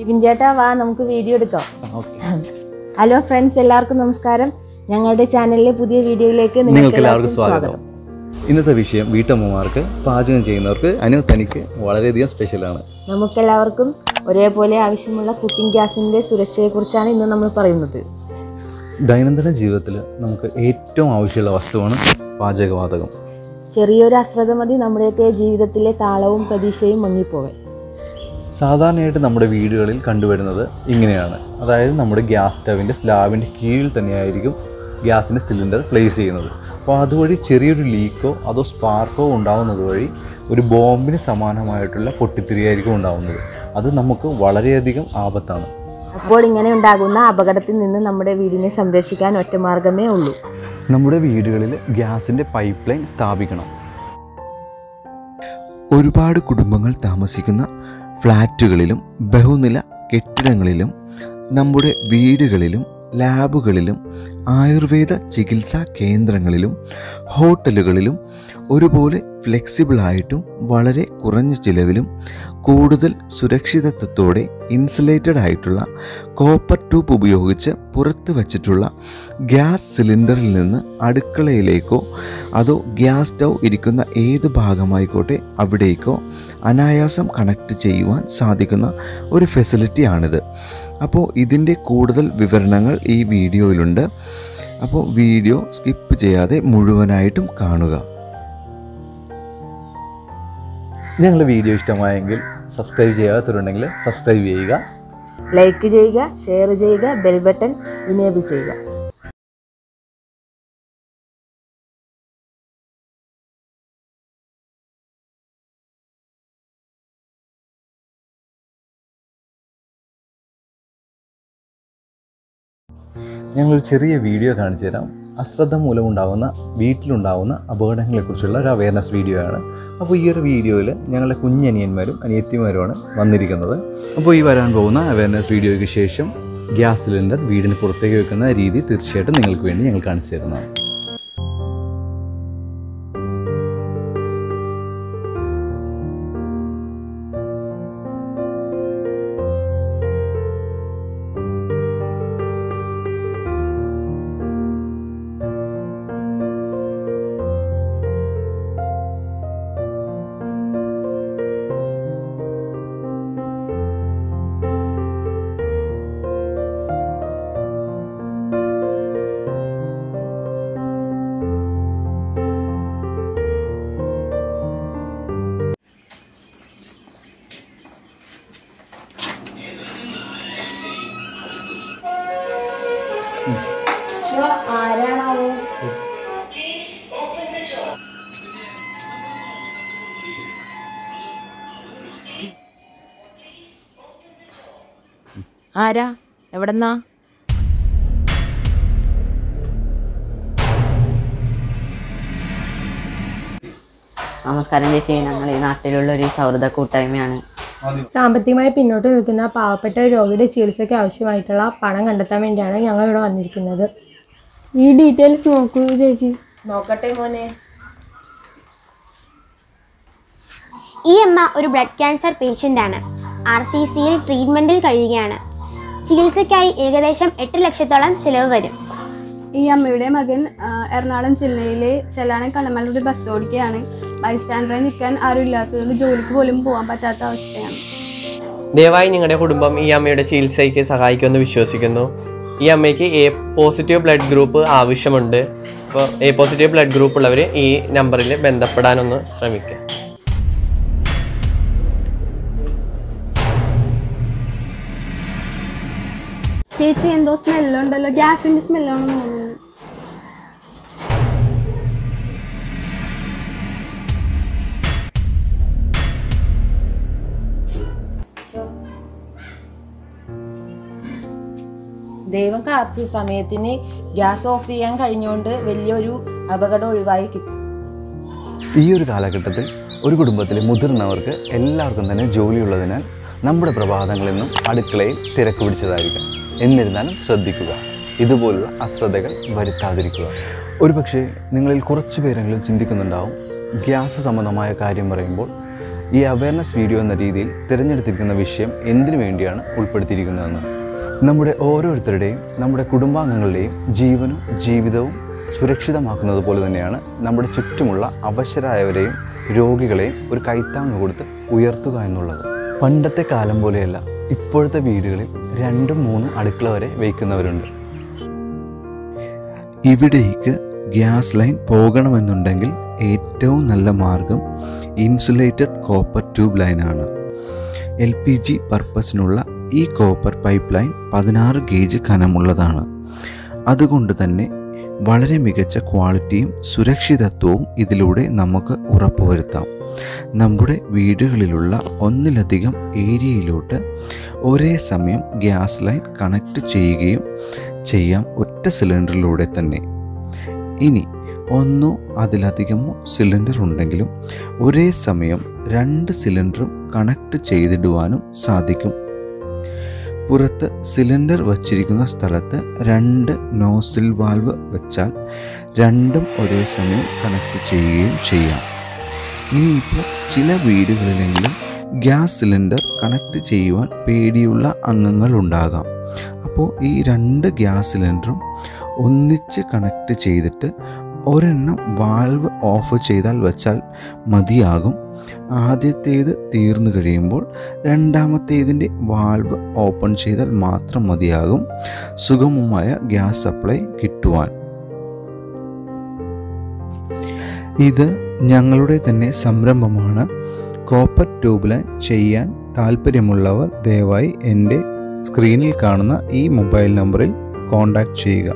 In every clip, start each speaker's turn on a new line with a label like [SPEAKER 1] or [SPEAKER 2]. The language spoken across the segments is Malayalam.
[SPEAKER 1] വിപിൻ ചേട്ടാ വാ നമുക്ക് വീഡിയോ എടുക്കാം
[SPEAKER 2] ഓക്കെ
[SPEAKER 1] ഹലോ ഫ്രണ്ട്സ് എല്ലാവർക്കും നമസ്കാരം ഞങ്ങളുടെ ചാനലിലെ പുതിയ വീഡിയോയിലേക്ക്
[SPEAKER 2] നിങ്ങൾക്ക് എല്ലാവർക്കും സ്വാഗതം ഇന്നത്തെ വിഷയം വീട്ടമ്മമാർക്ക് പാചകം ചെയ്യുന്നവർക്ക് അനു തനിക്ക് വളരെയധികം സ്പെഷ്യലാണ്
[SPEAKER 1] നമുക്കെല്ലാവർക്കും ഒരേപോലെ ആവശ്യമുള്ള കുക്കിംഗ് ഗ്യാസിന്റെ സുരക്ഷയെക്കുറിച്ചാണ് ഇന്ന് നമ്മൾ പറയുന്നത്
[SPEAKER 2] ദൈനംദിന ജീവിതത്തിൽ നമുക്ക് ഏറ്റവും ആവശ്യമുള്ള വസ്തുവാണ് പാചകവാതകം
[SPEAKER 1] ചെറിയൊരു അശ്രദ്ധ മതി നമ്മുടെയൊക്കെ ജീവിതത്തിലെ താളവും പ്രതീക്ഷയും മങ്ങിപ്പോവാൻ
[SPEAKER 2] സാധാരണയായിട്ട് നമ്മുടെ വീടുകളിൽ കണ്ടുവരുന്നത് ഇങ്ങനെയാണ് അതായത് നമ്മുടെ ഗ്യാസ് സ്റ്റവിൻ്റെ സ്ലാബിൻ്റെ കീഴിൽ തന്നെയായിരിക്കും ഗ്യാസിൻ്റെ സിലിണ്ടർ പ്ലേസ് ചെയ്യുന്നത് അപ്പോൾ അതുവഴി ചെറിയൊരു ലീക്കോ അതോ സ്പാർക്കോ ഉണ്ടാകുന്നത് വഴി ഒരു ബോംബിന് സമാനമായിട്ടുള്ള പൊട്ടിത്തെറിയായിരിക്കും ഉണ്ടാകുന്നത് അത് നമുക്ക് വളരെയധികം ആപത്താണ്
[SPEAKER 1] അപ്പോൾ ഇങ്ങനെ ഉണ്ടാകുന്ന അപകടത്തിൽ നിന്ന് നമ്മുടെ വീടിനെ സംരക്ഷിക്കാൻ ഒറ്റ മാർഗമേ ഉള്ളൂ
[SPEAKER 2] നമ്മുടെ വീടുകളിൽ ഗ്യാസിൻ്റെ പൈപ്പ് ലൈൻ സ്ഥാപിക്കണം
[SPEAKER 3] ഒരുപാട് കുടുംബങ്ങൾ താമസിക്കുന്ന ഫ്ലാറ്റുകളിലും ബഹുനില കെട്ടിടങ്ങളിലും നമ്മുടെ വീടുകളിലും ലാബുകളിലും ആയുർവേദ ചികിത്സാ കേന്ദ്രങ്ങളിലും ഹോട്ടലുകളിലും ഒരുപോലെ ഫ്ലെക്സിബിളായിട്ടും വളരെ കുറഞ്ഞ ചിലവിലും കൂടുതൽ സുരക്ഷിതത്വത്തോടെ ഇൻസുലേറ്റഡ് ആയിട്ടുള്ള കോപ്പർ ട്യൂബ് ഉപയോഗിച്ച് പുറത്ത് വച്ചിട്ടുള്ള ഗ്യാസ് സിലിണ്ടറിൽ നിന്ന് അടുക്കളയിലേക്കോ അതോ ഗ്യാസ് സ്റ്റൗ ഇരിക്കുന്ന ഏത് ഭാഗമായിക്കോട്ടെ അവിടേക്കോ അനായാസം കണക്ട് ചെയ്യുവാൻ സാധിക്കുന്ന ഒരു ഫെസിലിറ്റിയാണിത് അപ്പോൾ ഇതിൻ്റെ കൂടുതൽ വിവരണങ്ങൾ ഈ വീഡിയോയിലുണ്ട് അപ്പോൾ വീഡിയോ സ്കിപ്പ് ചെയ്യാതെ മുഴുവനായിട്ടും കാണുക
[SPEAKER 2] ഞങ്ങളുടെ വീഡിയോ ഇഷ്ടമായെങ്കിൽ സബ്സ്ക്രൈബ് ചെയ്യാത്തവരുണ്ടെങ്കിൽ സബ്സ്ക്രൈബ് ചെയ്യുക
[SPEAKER 1] ലൈക്ക് ചെയ്യുക ഷെയർ ചെയ്യുക ബെൽ ബട്ടൺ ഇനേബിൾ ചെയ്യുക
[SPEAKER 2] ഞങ്ങളൊരു ചെറിയ വീഡിയോ കാണിച്ചു തരാം അശ്രദ്ധ മൂലമുണ്ടാകുന്ന വീട്ടിലുണ്ടാകുന്ന അപകടങ്ങളെക്കുറിച്ചുള്ള ഒരു അവയർനെസ് വീഡിയോ ആണ് അപ്പോൾ ഈ ഒരു വീഡിയോയിൽ ഞങ്ങളുടെ കുഞ്ഞനിയന്മാരും അനിയത്തിമാരുമാണ് വന്നിരിക്കുന്നത് അപ്പോൾ ഈ വരാൻ പോകുന്ന അവയർനെസ് വീഡിയോയ്ക്ക് ശേഷം ഗ്യാസ് സിലിണ്ടർ വീടിന് പുറത്തേക്ക് വെക്കുന്ന രീതി തീർച്ചയായിട്ടും നിങ്ങൾക്ക് വേണ്ടി ഞങ്ങൾ കാണിച്ചു തരുന്നതാണ്
[SPEAKER 1] ആരാണാവോ ആരാ എവിടെന്നാ
[SPEAKER 4] നമസ്കാരം ചേച്ചി ഞങ്ങൾ ഈ നാട്ടിലുള്ള ഒരു സൗഹൃദ കൂട്ടായ്മയാണ്
[SPEAKER 5] സാമ്പത്തികമായി പിന്നോട്ട് നിൽക്കുന്ന പാവപ്പെട്ട രോഗിയുടെ ചികിത്സയ്ക്ക് ആവശ്യമായിട്ടുള്ള പണം കണ്ടെത്താൻ വേണ്ടിയാണ് ഞങ്ങൾ ഇവിടെ വന്നിരിക്കുന്നത് ഈ ഡീറ്റെയിൽസ് നോക്കൂ ചേച്ചി
[SPEAKER 1] നോക്കട്ടെ മോനെ
[SPEAKER 6] ഈ അമ്മ ഒരു ബ്ലഡ് ക്യാൻസർ പേഷ്യൻ്റ് ആണ് ആർ സി സിയിൽ ട്രീറ്റ്മെൻറ്റിൽ കഴിയുകയാണ് ചികിത്സയ്ക്കായി ഏകദേശം എട്ട് ലക്ഷത്തോളം ചിലവ് വരും
[SPEAKER 7] ഈ അമ്മയുടെ മകൻ ആ, എറണാകുളം ജില്ലയിലെ ചെല്ലാനം കണ്ണമലൂർ ബസ് ഓടിക്കുകയാണ് ബൈസ്റ്റാൻഡറായി നിൽക്കാൻ ആരും ഇല്ലാത്തതുകൊണ്ട് ജോലിക്ക് പോലും പോകാൻ പറ്റാത്ത അവസ്ഥയാണ്
[SPEAKER 8] ദയവായി നിങ്ങളുടെ കുടുംബം ഈ അമ്മയുടെ ചികിത്സയ്ക്ക് സഹായിക്കുമെന്ന് വിശ്വസിക്കുന്നു ഈ അമ്മയ്ക്ക് എ പോസിറ്റീവ് ബ്ലഡ് ഗ്രൂപ്പ് ആവശ്യമുണ്ട് അപ്പോൾ എ പോസിറ്റീവ് ബ്ലഡ് ഗ്രൂപ്പ് ഉള്ളവർ ഈ നമ്പറിൽ ബന്ധപ്പെടാനൊന്ന് ശ്രമിക്കുക
[SPEAKER 7] ചേച്ചി എന്തോ സ്മെല്ലുണ്ടല്ലോ ഗ്യാസിന്റെ സ്മെല്ലാണെന്ന് തോന്നുന്നു
[SPEAKER 1] ദൈവം കാത്തു സമയത്തിന് ഗ്യാസ് ഓഫ് ചെയ്യാൻ കഴിഞ്ഞുകൊണ്ട് വലിയൊരു അപകടം ഒഴിവായി കിട്ടി
[SPEAKER 2] ഈ ഒരു കാലഘട്ടത്തിൽ ഒരു കുടുംബത്തിലെ മുതിർന്നവർക്ക് എല്ലാവർക്കും തന്നെ ജോലിയുള്ളതിനാൽ നമ്മുടെ പ്രഭാതങ്ങളിൽ നിന്നും അടുക്കളയിൽ തിരക്ക് പിടിച്ചതായിരിക്കാം എന്നിരുന്നാലും ശ്രദ്ധിക്കുക ഇതുപോലുള്ള അശ്രദ്ധകൾ വരുത്താതിരിക്കുക ഒരുപക്ഷെ നിങ്ങളിൽ കുറച്ച് പേരെങ്കിലും ചിന്തിക്കുന്നുണ്ടാവും ഗ്യാസ് സംബന്ധമായ കാര്യം പറയുമ്പോൾ ഈ അവയർനെസ് വീഡിയോ എന്ന രീതിയിൽ തിരഞ്ഞെടുത്തിരിക്കുന്ന വിഷയം എന്തിനു വേണ്ടിയാണ് ഉൾപ്പെടുത്തിയിരിക്കുന്നതെന്ന് നമ്മുടെ ഓരോരുത്തരുടെയും നമ്മുടെ കുടുംബാംഗങ്ങളുടെയും ജീവനും ജീവിതവും സുരക്ഷിതമാക്കുന്നത് പോലെ തന്നെയാണ് നമ്മുടെ ചുറ്റുമുള്ള അവശരായവരെയും രോഗികളെയും ഒരു കൈത്താങ്ങ് കൊടുത്ത് ഉയർത്തുക എന്നുള്ളത് പണ്ടത്തെ കാലം പോലെയല്ല ഇപ്പോഴത്തെ വീടുകളിൽ രണ്ടും മൂന്നും അടുക്കള വരെ വയ്ക്കുന്നവരുണ്ട്
[SPEAKER 3] ഇവിടേക്ക് ഗ്യാസ് ലൈൻ പോകണമെന്നുണ്ടെങ്കിൽ ഏറ്റവും നല്ല മാർഗം ഇൻസുലേറ്റഡ് കോപ്പർ ട്യൂബ് ലൈനാണ് എൽ പി ജി പർപ്പസിനുള്ള ഈ കോപ്പർ പൈപ്പ് ലൈൻ പതിനാറ് ഗേജ് കനമുള്ളതാണ് അതുകൊണ്ട് തന്നെ വളരെ മികച്ച ക്വാളിറ്റിയും സുരക്ഷിതത്വവും ഇതിലൂടെ നമുക്ക് ഉറപ്പുവരുത്താം നമ്മുടെ വീടുകളിലുള്ള ഒന്നിലധികം ഏരിയയിലോട്ട് ഒരേ സമയം ഗ്യാസ് ലൈൻ കണക്ട് ചെയ്യുകയും ചെയ്യാം ഒറ്റ സിലിണ്ടറിലൂടെ തന്നെ ഇനി ഒന്നോ അതിലധികമോ സിലിണ്ടർ ഉണ്ടെങ്കിലും ഒരേ സമയം രണ്ട് സിലിണ്ടറും കണക്ട് ചെയ്തിടുവാനും സാധിക്കും പുറത്ത് സിലിണ്ടർ വച്ചിരിക്കുന്ന സ്ഥലത്ത് രണ്ട് നോസിൽ വാൽവ് വെച്ചാൽ രണ്ടും ഒരേ സമയം കണക്ട് ചെയ്യുകയും ചെയ്യാം ഇനിയിപ്പോൾ ചില വീടുകളിലെങ്കിലും ഗ്യാസ് സിലിണ്ടർ കണക്ട് ചെയ്യുവാൻ പേടിയുള്ള അംഗങ്ങൾ ഉണ്ടാകാം അപ്പോൾ ഈ രണ്ട് ഗ്യാസ് സിലിണ്ടറും ഒന്നിച്ച് കണക്ട് ചെയ്തിട്ട് ഒരെണ്ണം വാൽവ് ഓഫ് ചെയ്താൽ വെച്ചാൽ മതിയാകും ആദ്യത്തേത് തീർന്നു കഴിയുമ്പോൾ രണ്ടാമത്തേതിൻ്റെ വാൽവ് ഓപ്പൺ ചെയ്താൽ മാത്രം മതിയാകും സുഗമമായ ഗ്യാസ് സപ്ലൈ കിട്ടുവാൻ ഇത് ഞങ്ങളുടെ തന്നെ സംരംഭമാണ് കോപ്പർ ട്യൂബ് ലൈൻ ചെയ്യാൻ താല്പര്യമുള്ളവർ ദയവായി എൻ്റെ സ്ക്രീനിൽ കാണുന്ന ഈ മൊബൈൽ നമ്പറിൽ കോൺടാക്റ്റ് ചെയ്യുക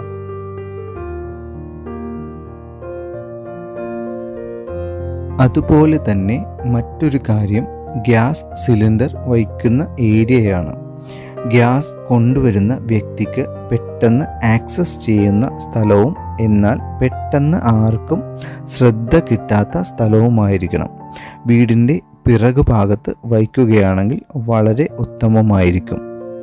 [SPEAKER 3] അതുപോലെ തന്നെ മറ്റൊരു കാര്യം ഗ്യാസ് സിലിണ്ടർ വയ്ക്കുന്ന ഏരിയയാണ് ഗ്യാസ് കൊണ്ടുവരുന്ന വ്യക്തിക്ക് പെട്ടെന്ന് ആക്സസ് ചെയ്യുന്ന സ്ഥലവും എന്നാൽ പെട്ടെന്ന് ആർക്കും ശ്രദ്ധ കിട്ടാത്ത സ്ഥലവുമായിരിക്കണം വീടിൻ്റെ പിറകു ഭാഗത്ത് വയ്ക്കുകയാണെങ്കിൽ വളരെ ഉത്തമമായിരിക്കും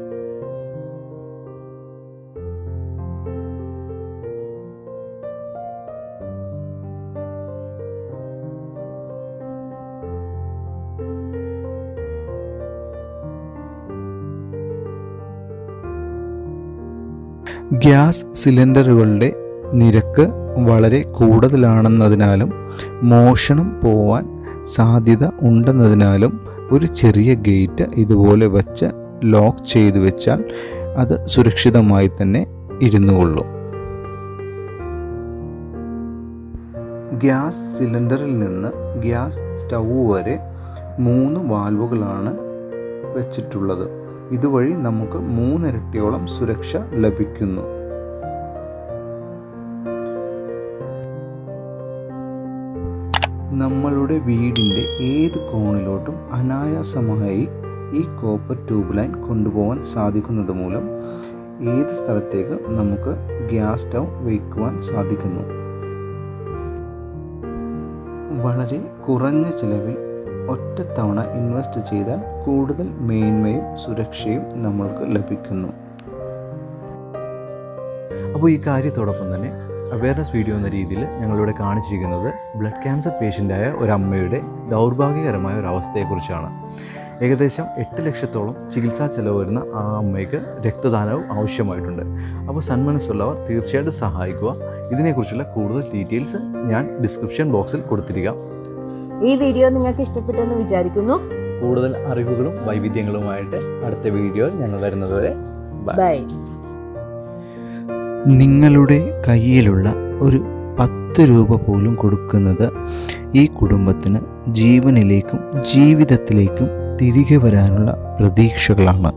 [SPEAKER 3] ഗ്യാസ് സിലിണ്ടറുകളുടെ നിരക്ക് വളരെ കൂടുതലാണെന്നതിനാലും മോഷണം പോവാൻ സാധ്യത ഉണ്ടെന്നതിനാലും ഒരു ചെറിയ ഗേറ്റ് ഇതുപോലെ വച്ച് ലോക്ക് ചെയ്തു വെച്ചാൽ അത് സുരക്ഷിതമായി തന്നെ ഇരുന്നു കൊള്ളും ഗ്യാസ് സിലിണ്ടറിൽ നിന്ന് ഗ്യാസ് സ്റ്റൗ വരെ മൂന്ന് വാൽവുകളാണ് വെച്ചിട്ടുള്ളത് ഇതുവഴി നമുക്ക് മൂന്നിരട്ടിയോളം സുരക്ഷ ലഭിക്കുന്നു നമ്മളുടെ വീടിൻ്റെ ഏത് കോണിലോട്ടും അനായാസമായി ഈ കോപ്പർ ട്യൂബ് ലൈൻ കൊണ്ടുപോകാൻ സാധിക്കുന്നത് മൂലം ഏത് സ്ഥലത്തേക്ക് നമുക്ക് ഗ്യാസ് സ്റ്റൗ വയ്ക്കുവാൻ സാധിക്കുന്നു വളരെ കുറഞ്ഞ ചിലവിൽ ഒറ്റത്തവണ ഇൻവെസ്റ്റ് ചെയ്താൽ കൂടുതൽ മേന്മയും സുരക്ഷയും നമ്മൾക്ക് ലഭിക്കുന്നു
[SPEAKER 2] അപ്പോൾ ഈ കാര്യത്തോടൊപ്പം തന്നെ അവയർനെസ് വീഡിയോ എന്ന രീതിയിൽ ഞങ്ങളിവിടെ കാണിച്ചിരിക്കുന്നത് ബ്ലഡ് ക്യാൻസർ പേഷ്യൻ്റായ ഒരു അമ്മയുടെ ദൗർഭാഗ്യകരമായ ഒരു അവസ്ഥയെക്കുറിച്ചാണ് ഏകദേശം എട്ട് ലക്ഷത്തോളം ചികിത്സാ ചെലവ് വരുന്ന ആ അമ്മയ്ക്ക് രക്തദാനവും ആവശ്യമായിട്ടുണ്ട് അപ്പോൾ സന്മനസ്സുള്ളവർ തീർച്ചയായിട്ടും സഹായിക്കുക ഇതിനെക്കുറിച്ചുള്ള കൂടുതൽ ഡീറ്റെയിൽസ് ഞാൻ ഡിസ്ക്രിപ്ഷൻ ബോക്സിൽ കൊടുത്തിരിക്കാം
[SPEAKER 1] ഈ വീഡിയോ നിങ്ങൾക്ക് ഇഷ്ടപ്പെട്ടെന്ന് വിചാരിക്കുന്നു
[SPEAKER 2] കൂടുതൽ അറിവുകളും വൈവിധ്യങ്ങളുമായിട്ട് അടുത്ത വീഡിയോയിൽ ഞങ്ങൾ വരുന്നതുവരെ ബൈ
[SPEAKER 1] ബൈ
[SPEAKER 3] നിങ്ങളുടെ കയ്യിലുള്ള ഒരു പത്ത് രൂപ പോലും കൊടുക്കുന്നത് ഈ കുടുംബത്തിന് ജീവനിലേക്കും ജീവിതത്തിലേക്കും തിരികെ വരാനുള്ള പ്രതീക്ഷകളാണ്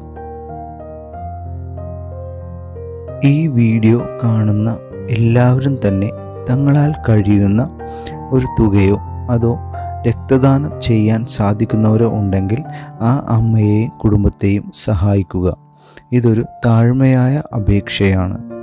[SPEAKER 3] ഈ വീഡിയോ കാണുന്ന എല്ലാവരും തന്നെ തങ്ങളാൽ കഴിയുന്ന ഒരു തുകയോ അതോ രക്തദാനം ചെയ്യാൻ സാധിക്കുന്നവരോ ഉണ്ടെങ്കിൽ ആ അമ്മയെയും കുടുംബത്തെയും സഹായിക്കുക ഇതൊരു താഴ്മയായ അപേക്ഷയാണ്